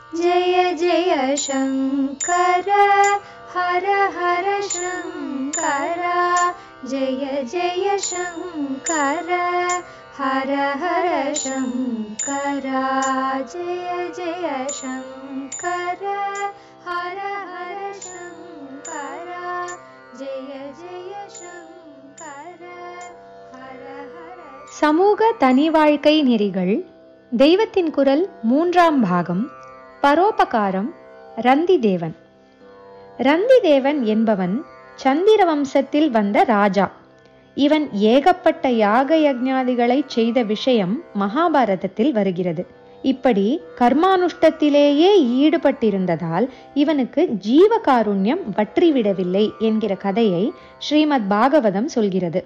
जय जय शङ्कर हर हर शङ्कर जय जय शङ्कर हर हर शङ्कर जय जय शङ्कर हर हर शङ्कर जय जय शङ्कर हर हर சமூக தனி வாழ்க்கை நெறிகள் தெய்வத்தின் குரல் மூன்றாம் பாகம் பரோபகாரம் ரந்தி தேவன் ரந்தி தேவன் என்பவன் சந்திர வம்சத்தில் வந்த ராஜா இவன் ஏகப்பட்ட யாக யஜ்ஞாதிகளை செய்த விஷயம் மகாபாரதத்தில் வருகிறது இப்படி கர்மானுஷ்டத்திலேயே ஈடுபட்டிருந்ததால் இவனுக்கு ஜீவகாருண்யம் வற்றிவிடவில்லை என்கிற கதையை ஸ்ரீமத் பாகவதம் சொல்கிறது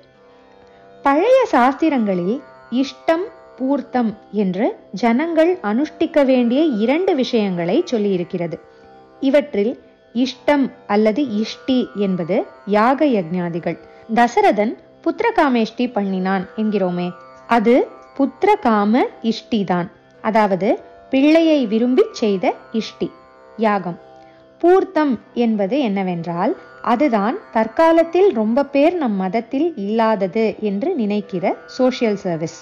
பழைய சாஸ்திரங்களில் இஷ்டம் பூர்த்தம் என்று ஜனங்கள் அனுஷ்டிக்க வேண்டிய இரண்டு விஷயங்களை சொல்லியிருக்கிறது இவற்றில் இஷ்டம் அல்லது இஷ்டி என்பது யாக யஜ்ஞாதிகள் தசரதன் புத்திரகாமேஷ்டி பண்ணினான் என்கிறோமே அது புத்திரகாம இஷ்டிதான் அதாவது பிள்ளையை விரும்பி செய்த இஷ்டி யாகம் பூர்த்தம் என்பது என்னவென்றால் அதுதான் தற்காலத்தில் ரொம்ப பேர் நம் மதத்தில் இல்லாதது என்று நினைக்கிற சோஷியல் சர்வீஸ்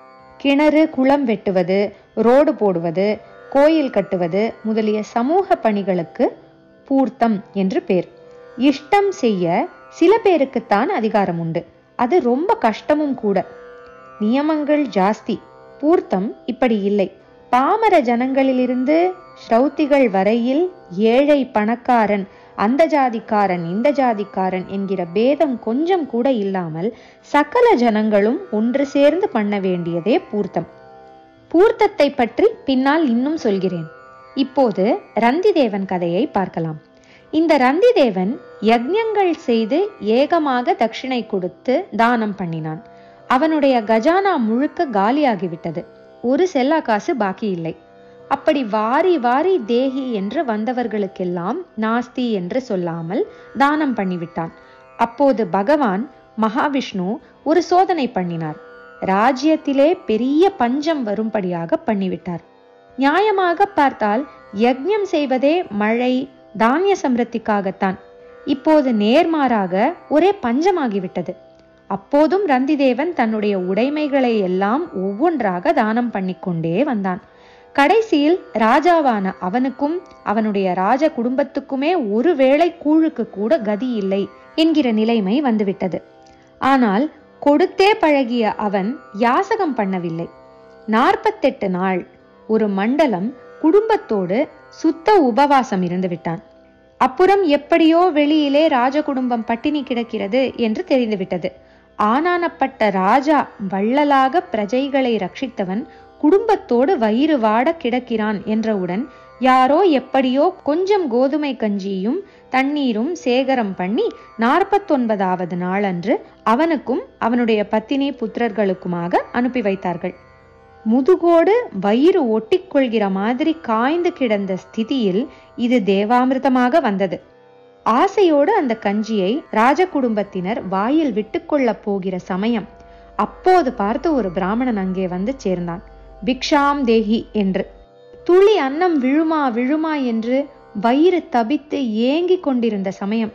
கிணறு குளம் வெட்டுவது ரோடு போடுவது கோயில் கட்டுவது முதலிய சமூக பணிகளுக்கு பூர்த்தம் என்று பேர் இஷ்டம் செய்ய சில பேருக்குத்தான் அதிகாரம் உண்டு அது ரொம்ப கஷ்டமும் கூட நியமங்கள் ஜாஸ்தி பூர்த்தம் இப்படி இல்லை பாமர ஜனங்களிலிருந்து ஸ்ரௌத்திகள் வரையில் ஏழை பணக்காரன் அந்த ஜாதிக்காரன் இந்த ஜாதிக்காரன் என்கிற பேதம் கொஞ்சம் கூட இல்லாமல் சகல ஜனங்களும் ஒன்று சேர்ந்து பண்ண வேண்டியதே பூர்த்தம் பூர்த்தத்தை பற்றி பின்னால் இன்னும் சொல்கிறேன் இப்போது ரந்திதேவன் கதையை பார்க்கலாம் இந்த ரந்திதேவன் யக்ஞங்கள் செய்து ஏகமாக தட்சிணை கொடுத்து தானம் பண்ணினான் அவனுடைய கஜானா முழுக்க காலியாகிவிட்டது ஒரு செல்லா காசு பாக்கி இல்லை அப்படி வாரி வாரி தேகி என்று வந்தவர்களுக்கெல்லாம் நாஸ்தி என்று சொல்லாமல் தானம் பண்ணிவிட்டான் அப்போது பகவான் மகாவிஷ்ணு ஒரு சோதனை பண்ணினார் ராஜ்யத்திலே பெரிய பஞ்சம் வரும்படியாக பண்ணிவிட்டார் நியாயமாக பார்த்தால் யக்ஞம் செய்வதே மழை தானிய சமிருத்திக்காகத்தான் இப்போது நேர்மாறாக ஒரே பஞ்சமாகிவிட்டது அப்போதும் ரந்திதேவன் தன்னுடைய உடைமைகளை எல்லாம் ஒவ்வொன்றாக தானம் பண்ணிக்கொண்டே வந்தான் கடைசியில் ராஜாவான அவனுக்கும் அவனுடைய ராஜ குடும்பத்துக்குமே ஒருவேளை கூழுக்கு கூட கதி இல்லை என்கிற நிலைமை வந்துவிட்டது ஆனால் கொடுத்தே பழகிய அவன் யாசகம் பண்ணவில்லை நாற்பத்தெட்டு நாள் ஒரு மண்டலம் குடும்பத்தோடு சுத்த உபவாசம் இருந்து விட்டான் அப்புறம் எப்படியோ வெளியிலே ராஜ குடும்பம் பட்டினி கிடக்கிறது என்று தெரிந்துவிட்டது ஆனானப்பட்ட ராஜா வள்ளலாக பிரஜைகளை ரட்சித்தவன் குடும்பத்தோடு வயிறு வாட கிடக்கிறான் என்றவுடன் யாரோ எப்படியோ கொஞ்சம் கோதுமை கஞ்சியும் தண்ணீரும் சேகரம் பண்ணி நாற்பத்தொன்பதாவது நாளன்று அவனுக்கும் அவனுடைய பத்தினி புத்திரர்களுக்குமாக அனுப்பி வைத்தார்கள் முதுகோடு வயிறு ஒட்டிக்கொள்கிற மாதிரி காய்ந்து கிடந்த ஸ்திதியில் இது தேவாமிர்தமாக வந்தது ஆசையோடு அந்த கஞ்சியை ராஜ குடும்பத்தினர் வாயில் விட்டுக்கொள்ளப் போகிற சமயம் அப்போது பார்த்து ஒரு பிராமணன் அங்கே வந்து சேர்ந்தான் பிக்ஷாம் தேஹி என்று துளி அன்னம் விழுமா விழுமா என்று வயிறு தபித்து ஏங்கிக் கொண்டிருந்த சமயம்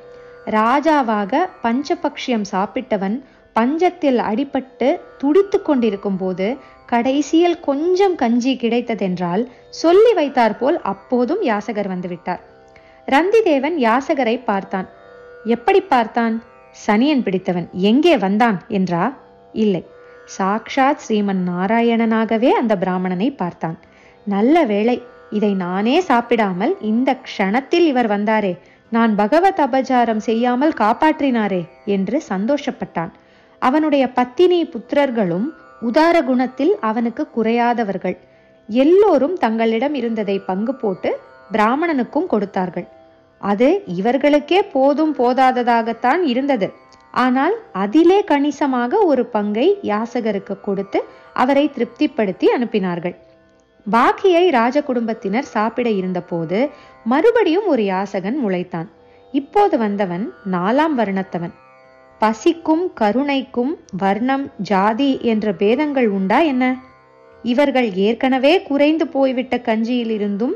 ராஜாவாக பஞ்சபக்ஷியம் சாப்பிட்டவன் பஞ்சத்தில் அடிபட்டு துடித்து கொண்டிருக்கும் போது கடைசியில் கொஞ்சம் கஞ்சி கிடைத்ததென்றால் சொல்லி வைத்தார் போல் அப்போதும் யாசகர் வந்துவிட்டார் ரந்திதேவன் யாசகரை பார்த்தான் எப்படி பார்த்தான் சனியன் பிடித்தவன் எங்கே வந்தான் என்றா இல்லை சாக்ஷாத் ஸ்ரீமன் நாராயணனாகவே அந்த பிராமணனை பார்த்தான் நல்ல வேளை இதை நானே சாப்பிடாமல் இந்த க்ஷணத்தில் இவர் வந்தாரே நான் பகவத் அபச்சாரம் செய்யாமல் காப்பாற்றினாரே என்று சந்தோஷப்பட்டான் அவனுடைய பத்தினி புத்திரர்களும் உதார குணத்தில் அவனுக்கு குறையாதவர்கள் எல்லோரும் தங்களிடம் இருந்ததை பங்கு போட்டு பிராமணனுக்கும் கொடுத்தார்கள் அது இவர்களுக்கே போதும் போதாததாகத்தான் இருந்தது ஆனால் அதிலே கணிசமாக ஒரு பங்கை யாசகருக்கு கொடுத்து அவரை திருப்திப்படுத்தி அனுப்பினார்கள் பாக்கியை ராஜ குடும்பத்தினர் சாப்பிட இருந்தபோது மறுபடியும் ஒரு யாசகன் முளைத்தான் இப்போது வந்தவன் நாலாம் வர்ணத்தவன் பசிக்கும் கருணைக்கும் வர்ணம் ஜாதி என்ற பேதங்கள் உண்டா என்ன இவர்கள் ஏற்கனவே குறைந்து போய்விட்ட கஞ்சியிலிருந்தும்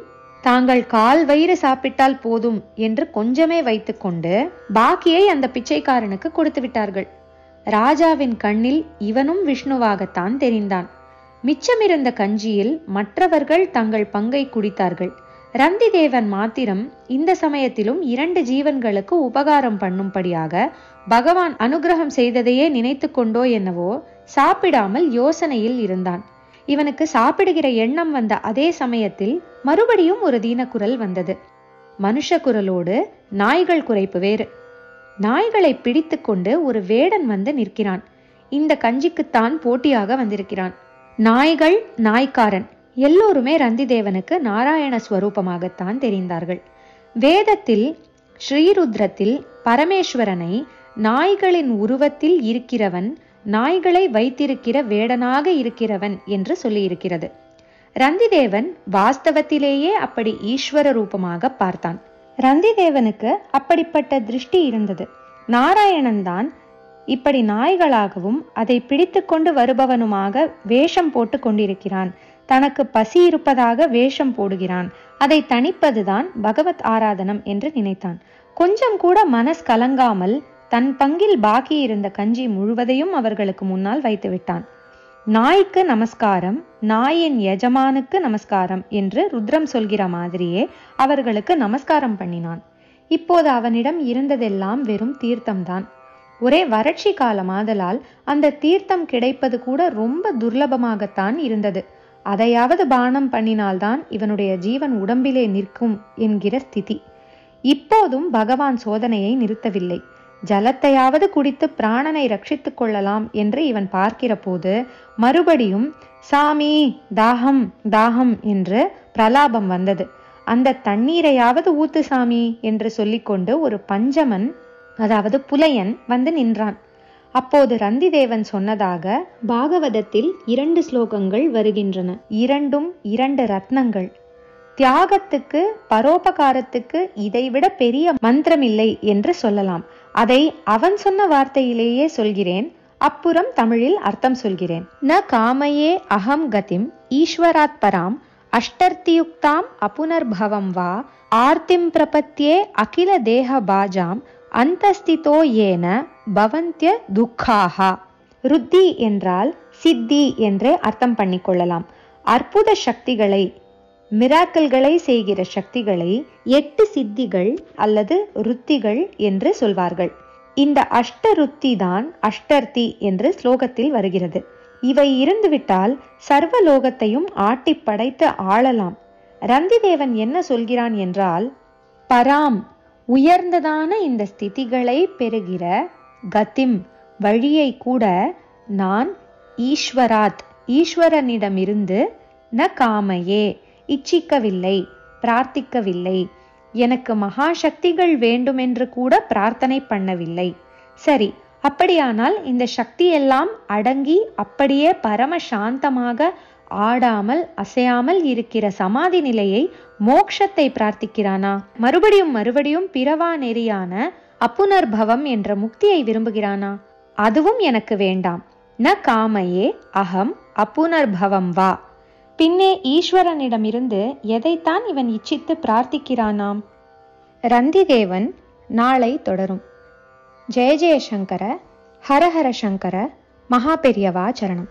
தாங்கள் கால் வயிறு சாப்பிட்டால் போதும் என்று கொஞ்சமே வைத்துக்கொண்டு பாக்கியை அந்த பிச்சைக்காரனுக்கு கொடுத்து விட்டார்கள் ராஜாவின் கண்ணில் இவனும் விஷ்ணுவாகத்தான் தெரிந்தான் மிச்சமிருந்த கஞ்சியில் மற்றவர்கள் தங்கள் பங்கை குடித்தார்கள் ரந்திதேவன் மாத்திரம் இந்த சமயத்திலும் இரண்டு ஜீவன்களுக்கு உபகாரம் பண்ணும்படியாக பகவான் அனுகிரகம் செய்ததையே நினைத்து கொண்டோ என்னவோ சாப்பிடாமல் யோசனையில் இருந்தான் இவனுக்கு சாப்பிடுகிற எண்ணம் வந்த அதே சமயத்தில் மறுபடியும் ஒரு தீனக்குரல் வந்தது மனுஷ குரலோடு நாய்கள் குறைப்பு வேறு நாய்களை பிடித்து கொண்டு ஒரு வேடன் வந்து நிற்கிறான் இந்த கஞ்சிக்குத்தான் போட்டியாக வந்திருக்கிறான் நாய்கள் நாய்க்காரன் எல்லோருமே ரந்திதேவனுக்கு நாராயண ஸ்வரூபமாகத்தான் தெரிந்தார்கள் வேதத்தில் ஸ்ரீருத்ரத்தில் பரமேஸ்வரனை நாய்களின் உருவத்தில் இருக்கிறவன் நாய்களை வைத்திருக்கிற வேடனாக இருக்கிறவன் என்று சொல்லியிருக்கிறது ரந்திதேவன் வாஸ்தவத்திலேயே அப்படி ஈஸ்வர ரூபமாக பார்த்தான் ரந்திதேவனுக்கு அப்படிப்பட்ட திருஷ்டி இருந்தது நாராயணன் தான் இப்படி நாய்களாகவும் அதை பிடித்து கொண்டு வருபவனுமாக வேஷம் போட்டு கொண்டிருக்கிறான் தனக்கு பசி இருப்பதாக வேஷம் போடுகிறான் அதை தணிப்பதுதான் பகவத் ஆராதனம் என்று நினைத்தான் கொஞ்சம் கூட மனஸ் கலங்காமல் தன் பங்கில் பாக்கி இருந்த கஞ்சி முழுவதையும் அவர்களுக்கு முன்னால் வைத்து விட்டான் நாய்க்கு நமஸ்காரம் நாயின் எஜமானுக்கு நமஸ்காரம் என்று ருத்ரம் சொல்கிற மாதிரியே அவர்களுக்கு நமஸ்காரம் பண்ணினான் இப்போது அவனிடம் இருந்ததெல்லாம் வெறும் தீர்த்தம்தான் ஒரே வறட்சி காலமாதலால் அந்த தீர்த்தம் கிடைப்பது கூட ரொம்ப துர்லபமாகத்தான் இருந்தது அதையாவது பானம் பண்ணினால்தான் இவனுடைய ஜீவன் உடம்பிலே நிற்கும் என்கிற ஸ்திதி இப்போதும் பகவான் சோதனையை நிறுத்தவில்லை ஜலத்தையாவது குடித்து பிராணனை ரட்சித்துக் கொள்ளலாம் என்று இவன் பார்க்கிற போது மறுபடியும் சாமி தாகம் தாகம் என்று பிரலாபம் வந்தது அந்த தண்ணீரையாவது ஊத்து சாமி என்று சொல்லிக்கொண்டு ஒரு பஞ்சமன் அதாவது புலையன் வந்து நின்றான் அப்போது ரந்திதேவன் சொன்னதாக பாகவதத்தில் இரண்டு ஸ்லோகங்கள் வருகின்றன இரண்டும் இரண்டு ரத்னங்கள் தியாகத்துக்கு பரோபகாரத்துக்கு இதைவிட பெரிய மந்திரமில்லை என்று சொல்லலாம் அதை அவன் சொன்ன வார்த்தையிலேயே சொல்கிறேன் அப்புறம் தமிழில் அர்த்தம் சொல்கிறேன் ந காமையே அகம் கதிம் ஈஸ்வராத் பராம் அஷ்டர்த்தியுக்தாம் அபுனர்பவம் வா ஆர்த்திம் பிரபத்தியே அகில தேக பாஜாம் அந்தஸ்திதோ ஏன பவந்திய துக்காஹா ருத்தி என்றால் சித்தி என்று அர்த்தம் பண்ணிக்கொள்ளலாம் அற்புத சக்திகளை மிராக்கல்களை செய்கிற சக்திகளை எட்டு சித்திகள் அல்லது ருத்திகள் என்று சொல்வார்கள் இந்த அஷ்ட ருத்தி தான் அஷ்டர்த்தி என்று ஸ்லோகத்தில் வருகிறது இவை இருந்துவிட்டால் சர்வ லோகத்தையும் ஆட்டி படைத்து ஆளலாம் ரந்திதேவன் என்ன சொல்கிறான் என்றால் பராம் உயர்ந்ததான இந்த ஸ்திதிகளை பெறுகிற கதிம் வழியை கூட நான் ஈஸ்வராத் ஈஸ்வரனிடமிருந்து ந காமையே இச்சிக்கவில்லை பிரார்த்திக்கவில்லை எனக்கு மகாசக்திகள் வேண்டுமென்று கூட பிரார்த்தனை பண்ணவில்லை சரி அப்படியானால் இந்த சக்தி எல்லாம் அடங்கி அப்படியே பரம சாந்தமாக ஆடாமல் அசையாமல் இருக்கிற சமாதி நிலையை மோக்ஷத்தை பிரார்த்திக்கிறானா மறுபடியும் மறுபடியும் பிறவா நெறியான அப்புனர்பவம் என்ற முக்தியை விரும்புகிறானா அதுவும் எனக்கு வேண்டாம் ந காமையே அகம் அப்புனர்பவம் வா பின்னே ஈஸ்வரனிடமிருந்து எதைத்தான் இவன் இச்சித்து பிரார்த்திக்கிறானாம் ரந்திதேவன் நாளை தொடரும் ஜெய ஜெயசங்கர ஹரஹர சங்கர மகாபெரியவா சரணம்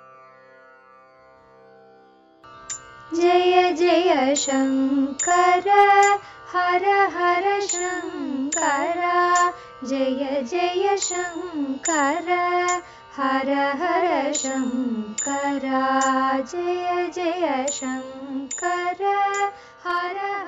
जय जय शङ्कर हर हर शङ्कर जय जय शङ्कर हर हर शङ्कर जय जय शङ्कर हर